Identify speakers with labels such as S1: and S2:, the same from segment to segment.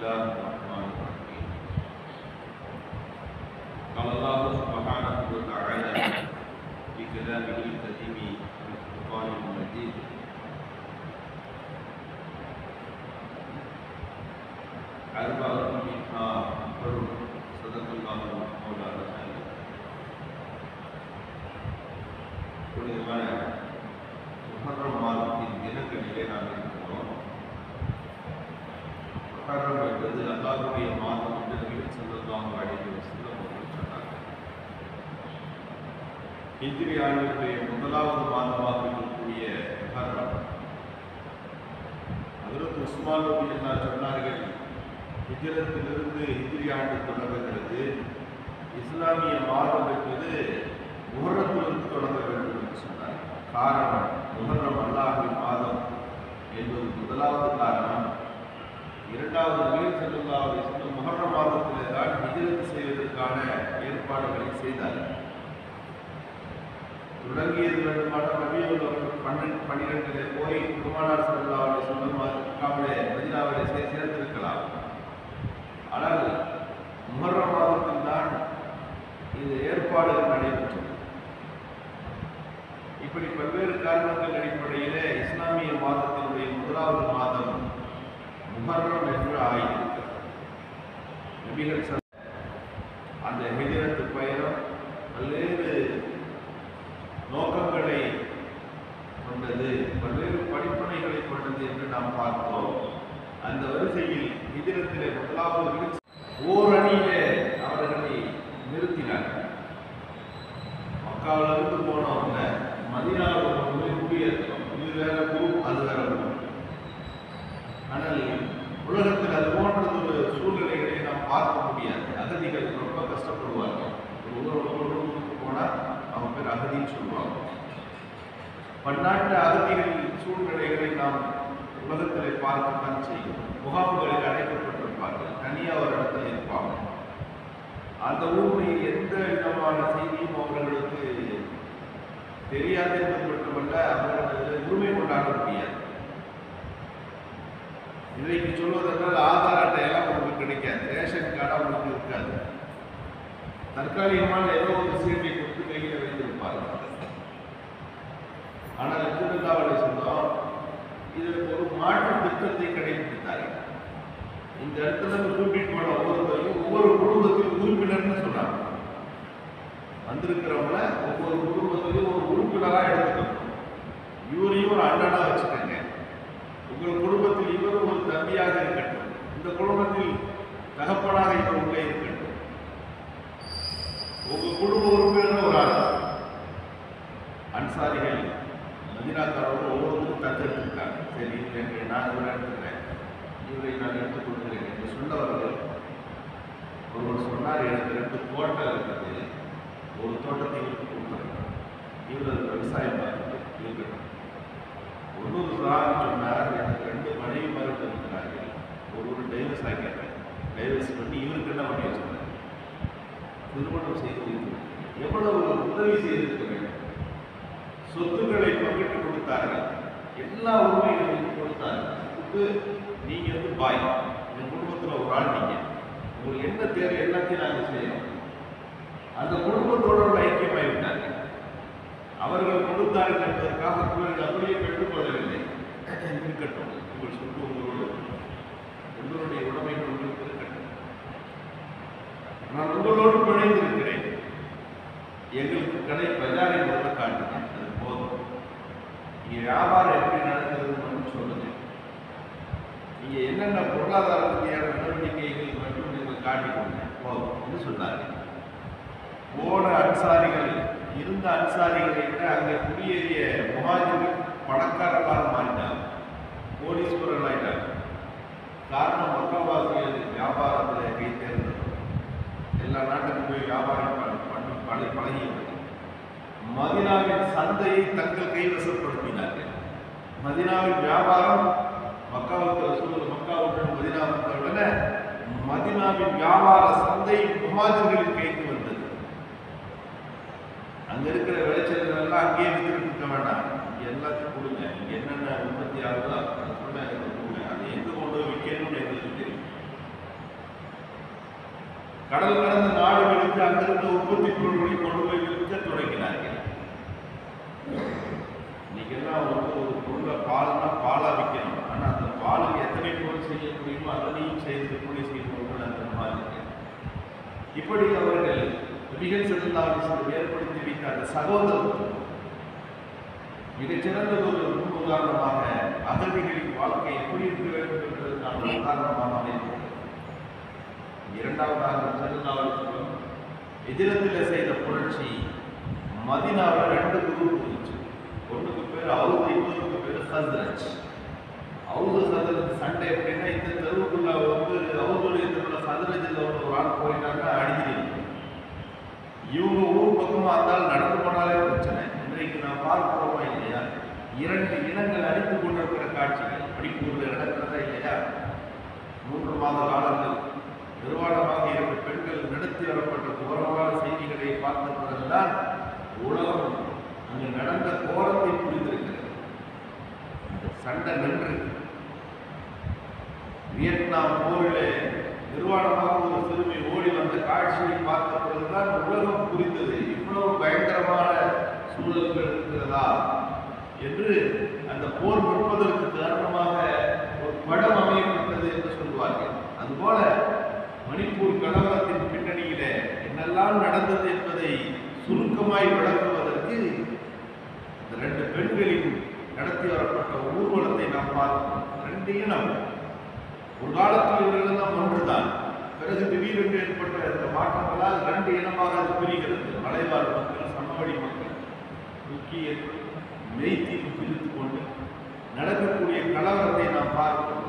S1: الله الرحمن الرحيم قال الله سبحانه وتعالى في كلامه الكريم في القرآن المجيد أربعة منها حر صدق الله مولانا العلي புனிதமான முஹர்ரம் மாதத்தின் தினங்களிலே நாம் இருக்கிறோம் முஹர்ரம் என்பது அல்லாஹ்வுடைய மாதம் என்று நபிகள் ஸல்லல்லாஹு அலைஹி வஸல்லம் அவர்கள் சொன்னார்கள் ஹிஜ்ரி ஆண்டினுடைய முதலாவது மாதமாக இருக்கக்கூடிய முஹர்ரம் ஹஜ்ரத் உஸ்மான் ரபி அல்லா சொன்னார்கள் ஹிஜ்ரத்திலிருந்து ஹிஜ்ரி ஆண்டு தொடங்குகிறது இஸ்லாமிய மாதம் என்பது முஹர்ரத்திலிருந்து தொடங்க வேண்டும் என்று சொன்னார் காரணம் முஹர்ரம் அல்லாஹின் மாதம் என்பது முதலாவது காரணம் இரண்டாவது நபீர் ஸல்லல்லாஹு அலைஹி வஸல்லம் முஹர்ரம் மாதத்திலே தான் ஹிஜ்ரத் செய்வதற்கான ஏற்பாடுகளை செய்தார்கள் தொடங்கியது வேண்டுமானால் நபிகள் அவர்கள் பன்னெண்டு பன்னிரெண்டிலே போய் குருமானார் ஸல்லல்லாஹு அலைஹி வஸல்லம் மக்காவிலே மதீனாவிலே சே- சேர்ந்திருக்கலாம் ஆனால் முஹர்ரம் மாதத்தில் தான் இந்த ஏற்பாடுகள் நடைபெற்றது இப்படி பல்வேறு காரணங்கள் அடிப்படையிலே இஸ்லாமிய மாதத்தினுடைய முதலாவது மாதம் முஹர்ரம் என்று ஆகியிருக்கிறது நபிகள் ஸல் அந்த ஹிஜரத்து பயணம் பல்வேறு நோக்கங்களை கொண்டது பல்வேறு படிப்பனைகளை கொண்டது என்று நாம் பார்த்தோம் அந்த வரிசையில் ஹிஜரத்திலே முதலாவது விழுச்சி- ஓரணியிலே அவர்களை நிறுத்தினார்கள் மக்காவிலிருந்து போனவங்க மதினாவில் போய் குடியேற்றணும் இது வேற குரூப் அது வேற குரூப் ஆனால் உலகத்தில் அது போன்றது ஒரு சூழ்நிலைகளை நாம் பார்க்க முடியாது அகதிகள் ரொம்ப கஷ்டப்படுவாங்க ஒரு ஊர் ஒரு ஊருக்கு போனால் அவங்க பேர் அகதின்னு சொல்லுவாங்க பன்னாட்டு அகதிகள் சூழ்நிலைகளை நாம் உலகத்தில் பார்க்கத்தான் செய்யும் முகாம்களில் அடைக்கப்பட்டிருப்பார்கள் தனியாக ஒரு இடத்துல இருப்பாங்க அந்த ஊருடைய எந்த விதமான செய்தியும் அவர்களுக்கு தெரியாது என்பது மட்டுமல்ல அவர்கள் உரிமை கொண்டாட முடியாது இன்றைக்கு சொல்வதென்றால் ஆதார் அட்டையெல்லாம் உங்களுக்கு கிடைக்காது ரேஷன் கார்டு அவங்களுக்கு இருக்காது தற்காலிகமான ஏதோ ஒரு சீட்டை கொடுத்து கையில் வைத்திருப்பார்கள் ஆனால் திருவிழாவளை சொன்னோம் இதற்கு ஒரு மாற்று திட்டத்தை கடைபிடித்தார்கள் இந்த இடத்துல இருந்து கூட்டிட்டு போன ஒவ்வொருத்தரையும் ஒவ்வொரு குடும்பத்தின் உறுப்பினர்னு சொன்னாங்க வந்திருக்கிறவங்கள ஒவ்வொரு குடும்பத்திலையும் ஒரு உறுப்பினராக எடுத்துக்கணும் இவரையும் ஒரு அண்ணனா வச்சுக்கோங்க உங்கள் குடும்பத்தில் இவரும் ஒரு தம்பியாக இருக்கட்டும் இந்த குடும்பத்தில் தகப்பனாக இவர் உள்ளே இருக்கட்டும் உங்க குடும்ப உறுப்பினர் ஒரு ஆள் அன்சாரிகள் மதினாக்காரோடு ஒவ்வொருத்தரும் தத்தெடுத்துருக்காங்க சரி எனக்கு நான் இவரை எடுத்துக்கிறேன் இவரை நான் எடுத்துக் கொடுக்கிறேன் என்று சொன்னவர்கள் ஒருவர் சொன்னார் எனக்கு ரெண்டு தோட்டம் இருக்குது ஒரு தோட்டத்தை இவருக்கு கொடுத்துருக்கேன் இவர் அது விவசாயம் பார்த்துட்டு இருக்கட்டும் இன்னொரு சார் சொன்னார் எனக்கு ரெண்டு மனைவி மாதிரி இருக்கிறார்கள் ஒரு ஒரு டைவர்ஸ் ஆகிடுறேன் டைவர்ஸ் பண்ணி இவருக்கு என்ன பண்ணி வச்சுருந்தேன் திருமணம் செய்து வைத்திருக்கிறேன். எவ்வளவு உதவி செய்திருக்க வேண்டும் சொத்துக்களை பங்கிட்டு கொடுத்தார்கள் எல்லா உரிமைகளையும் கொடுத்தார்கள் கொடுத்து நீங்க வந்து பாய் இந்த குடும்பத்துல ஒரு ஆள் நீங்க உங்களுக்கு என்ன தேவை எல்லாத்தையும் நாங்கள் செய்யறோம் அந்த குடும்பத்தோட ஒரு ஐக்கியமாகி விட்டார்கள் அவர்கள் கொடுத்தார்கள் என்பதற்காக இவர்கள் அப்படியே பெற்றுக்கொள்ளவில்லை இருக்கட்டும் உங்கள் சொத்து உங்களோடு உங்களுடைய உடைமைகள் உங்களுக்கு இருக்கட்டும் நான் உங்களோடு பிணைந்திருக்கிறேன் எங்களுக்கு கடை பஜாரை முதல்ல காட்டுங்க அது போதும் இங்க வியாபாரம் எப்படி நடக்குதுன்னு மட்டும் சொல்லுங்க நீங்க என்னென்ன பொருளாதார ரீதியான நடவடிக்கைகள் மட்டும் நீங்கள் காட்டிக்கோங்க போதும் என்று சொன்னார்கள் போன அன்சாரிகள் இருந்த அன்சாரிகளை விட அங்கே குடியேறிய முகாஜிர்கள் பணக்காரர்களாக மாறினாங்க கோடீஸ்வரர்கள் ஆயிட்டாங்க காரணம் மக்கவாசிகள் வியாபாரத்தில் கை தேர்ந்தது எல்லா நாட்டுக்கும் போய் வியாபாரம் பண்ண- பண்ணி பழ பழகியது மதினாவின் சந்தையை தங்கள் கைவசப்படுத்தினார்கள் மதினாவின் வியாபாரம் மக்காவுக்கு ரசூல் மக்காவுடன் மதினா வந்த உடனே மதினாவின் வியாபார சந்தை முஹாஜிர்களின் கைக்கு வந்தது அங்க இருக்கிற விளைச்சல்கள் எல்லாம் அங்கேயே வித்துட்டு இருக்க வேண்டாம் இங்க எல்லாத்தையும் கொடுங்க இங்க என்னென்ன உற்பத்தி ஆகுதோ அதை கூட எனக்கு கொடுங்க அதை எங்க கொண்டு போய் விற்கணும்னு எங்களுக்கு தெரியும் கடல் கடந்த நாடுகளுக்கு அங்கிருந்த உற்பத்தி பொருட்களை கொண்டு போய் விற்க தொடங்கினார்கள் இன்னைக்கெல்லாம் வந்து ஒரு பொருளை பால்னா பாலா விற்கணும் ஆனா அந்த பாலுக்கு எத்தனை பொருள் செய்ய முடியுமோ அதனையும் செய்து விற்பனை செய்பவர்கள் அந்த மாதிரி இருக்கு. இப்படி அவர்கள் நபிகள் செல்லாமல் ஏற்படுத்தி வைத்த அந்த சகோதரத்துவம் மிகச்சிறந்த ஒரு முன் உதாரணமாக அகதிகளின் வாழ்க்கை எப்படி இருக்க வேண்டும் என்பதற்கான ஒரு உதாரணமாக அமைந்தது இரண்டாவதாக செல்லாமல் எதிரத்தில் செய்த புரட்சி மதினாவில் ரெண்டு குரூப் இருந்துச்சு ஒன்றுக்கு பேர் அவுது இன்னொருக்கு பேர் ஹஸ்ரஜ் அவுது ஹஸ்ரஜ் சண்டை எப்படின்னா இந்த தெருவுக்குள்ள வந்து அவுதுடைய தெருவில் ஹஸ்ரஜில் வந்து ஒரு ஆள் போயிட்டாங்க அடிக்கிறது இவங்க ஊர் பக்கமாக இருந்தால் நடந்து போனாலே பிரச்சனை இன்றைக்கு நான் பார்க்கிறோமா இல்லையா இரண்டு இனங்கள் அடித்துக் கொண்டிருக்கிற காட்சிகள் படிப்பூரில் நடக்கிறதா இல்லையா மூன்று மாத காலங்கள் நிர்வாணமாக இரண்டு பெண்கள் நடத்தி வரப்பட்ட துவரமான செய்திகளை பார்த்த பிறகுதான் உலகம் அங்கு நடந்த கோரத்தை புரிந்திருக்கிறது இந்த சண்டை நின்று வியட்நாம் போரிலே நிர்வாணமாக ஒரு சிறுமி ஓடி வந்த காட்சியை பார்த்த பிறகுதான் உலகம் புரிந்தது இவ்வளவு பயங்கரமான சூழல்கள் இருக்கிறதா என்று அந்த போர் நிற்பதற்கு காரணமாக ஒரு படம் அமையப்பட்டது என்று சொல்வார்கள் அதுபோல மணிப்பூர் கலவரத்தின் பின்னணியிலே என்னெல்லாம் நடந்தது என்பதை சுருக்கமாய் விளக்குவதற்கு இந்த ரெண்டு பெண்களின் நடத்தி வரப்பட்ட ஊர்வலத்தை நாம் பார்க்கிறோம் ரெண்டு இனம் ஒரு காலத்தில் இவர்களெல்லாம் ஒன்றுதான் பிறகு திடீரென்று ஏற்பட்ட இந்த மாற்றங்களால் ரெண்டு இனமாக அது பிரிகிறது மலைவாழ் மக்கள் சமவெளி மக்கள் முக்கிய மெய்த்தீவு பிரித்து கொண்டு நடக்கக்கூடிய கலவரத்தை நாம் பார்க்கிறோம்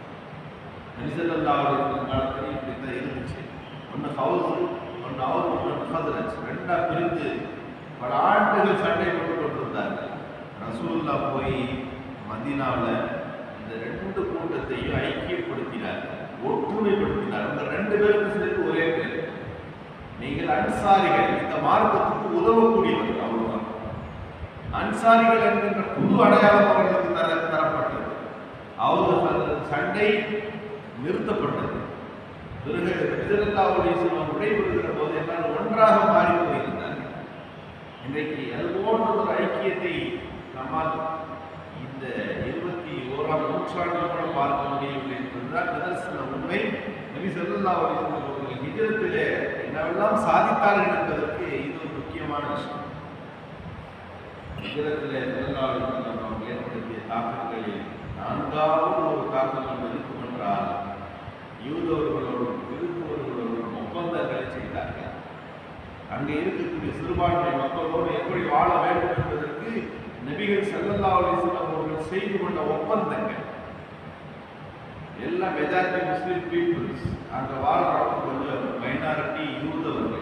S1: நபிசல்லாவுடைய காலத்தில் இப்படி தான் இருந்துச்சு ஒன்று ஹவுஸ் ஒன்று ஹவுஸ் ஒன்று ஹதரஜ் ரெண்டா பிரிந்து பல ஆண்டுகள் சண்டை போட்டு கொண்டிருந்தார்கள் ரசூல்லா போய் மதீனாவில் இந்த ரெண்டு கூட்டத்தையும் ஐக்கியப்படுத்தினார் ஒற்றுமைப்படுத்தினார் அந்த ரெண்டு பேருக்கும் சேர்த்து ஒரே பேர் நீங்கள் அன்சாரிகள் இந்த மார்க்கத்துக்கு உதவக்கூடியவர்கள் அவ்வளவுதான் அன்சாரிகள் என்கின்ற புது அடையாளம் அவர்களுக்கு தர தரப்பட்டது அவர்கள் சண்டை நிறுத்தப்பட்டது பிறகு எதிரல்லாவுடைய சிவம் விடைபெறுகிற போது எல்லாம் ஒன்றாக மாறி போயிருந்தார்கள் இன்றைக்கு அது போன்ற ஒரு ஐக்கியத்தை நம்மால் இந்த இருபத்தி ஓராம் நூற்றாண்டில் கூட பார்க்க முடியவில்லை என்பதுதான் நிதர்சன உண்மை நபி சொல்லா அவர்கள் ஹிஜரத்திலே என்னவெல்லாம் சாதித்தார்கள் என்பதற்கு இது ஒரு முக்கியமான விஷயம் ஹிஜரத்திலே சொல்லா நாம் ஏற்படுத்திய தாக்கங்களில் நான்காவது ஒரு தாக்கம் இருக்கும் என்றால் யூதவர்களோடும் கிறிஸ்தவர்களோடும் ஒப்பந்தங்களை செய்தார்கள் அங்கே இருக்கக்கூடிய சிறுபான்மை மக்களோடு எப்படி வாழ வேண்டும் என்பதற்கு நபிகள் ஸல்லல்லாஹு அலைஹி வஸல்லம் அவர்கள் செய்து கொண்ட ஒப்பந்தங்கள் எல்லாம் மெஜாரிட்டி முஸ்லிம் பீப்புள்ஸ் அங்க வாழ்றவங்க கொஞ்சம் மைனாரிட்டி யூதவர்கள்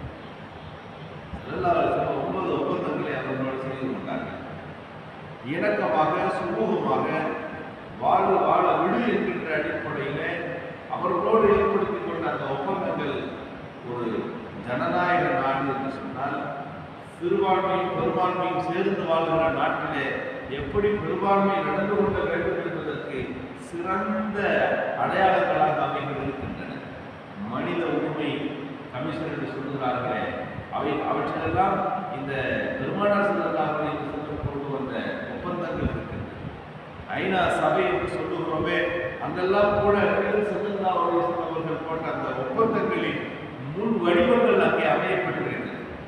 S1: ஸல்லல்லாஹு அலைஹி வஸல்லம் ஒன்பது ஒப்பந்தங்களை அவர்களோடு செய்து கொண்டார்கள் இணக்கமாக சுமூகமாக வாழ வாழ விடு என்கின்ற அடிப்படையிலே அவர்களோடு ஏற்படுத்திக் கொண்ட அந்த ஒப்பந்தங்கள் ஒரு ஜனநாயக நாடு என்று சொன்னால் சிறுபான்மையும் பெரும்பான்மையும் சேர்ந்து வாழ்கிற நாட்டிலே எப்படி பெரும்பான்மை நடந்து கொள்ள வேண்டும் என்பதற்கு சிறந்த அடையாளங்களாக அவைகள் இருக்கின்றன மனித உரிமை கமிஷன் என்று சொல்கிறார்களே அவை அவற்றிலெல்லாம் இந்த பெருமானார் செல்லலாம் என்று சொல்ல கொண்டு வந்த ஒப்பந்தங்கள் இருக்கின்றன ஐநா சபை என்று சொல்லுகிறோமே அங்கெல்லாம் கூட செல்லல்லா அவர்கள் போட்ட அந்த ஒப்பந்தங்களின் முன் வடிவங்கள் அங்கே அமையப்பட்டிருக்கிறது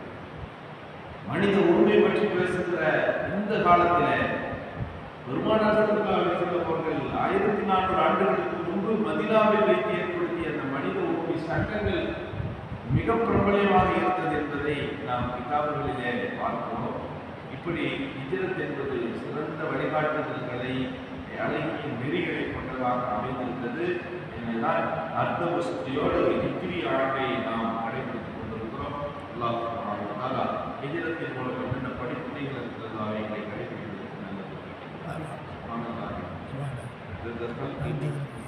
S1: மனித உரிமை பற்றி பேசுகிற இந்த காலத்திலே பெருமானார் ஸல்லல்லாஹு அலைஹி வஸல்லம் அவர்கள் ஆயிரத்தி நானூறு ஆண்டுகளுக்கு முன்பு மதினாவில் வைத்து ஏற்படுத்திய அந்த மனித உரிமை சட்டங்கள் மிக பிரபலமாக இருந்தது என்பதை நாம் கிதாபுகளிலே பார்க்கிறோம் இப்படி ஹிஜ்ரத் என்பது சிறந்த வழிகாட்டுதல்களை அழகிய நெறிகளை கொண்டதாக அமைந்திருந்தது எனவேதான் அர்த்த புஷ்டியோடு ஹிஜ்ரி ஆண்டை நாம் கடைபிடித்துக் கொண்டிருக்கிறோம் அல்லாஹ் சுப்ஹானஹு வ தஆலா ஹிஜ்ரத்தின் மூலம் என்னென்ன படிப்பினைகள் இருக்கிறதோ அவைகளை கடைபிடிப்பதற்கு நல்லது சுப்ஹானல்லாஹ்.
S2: Subhanallah.
S1: இந்த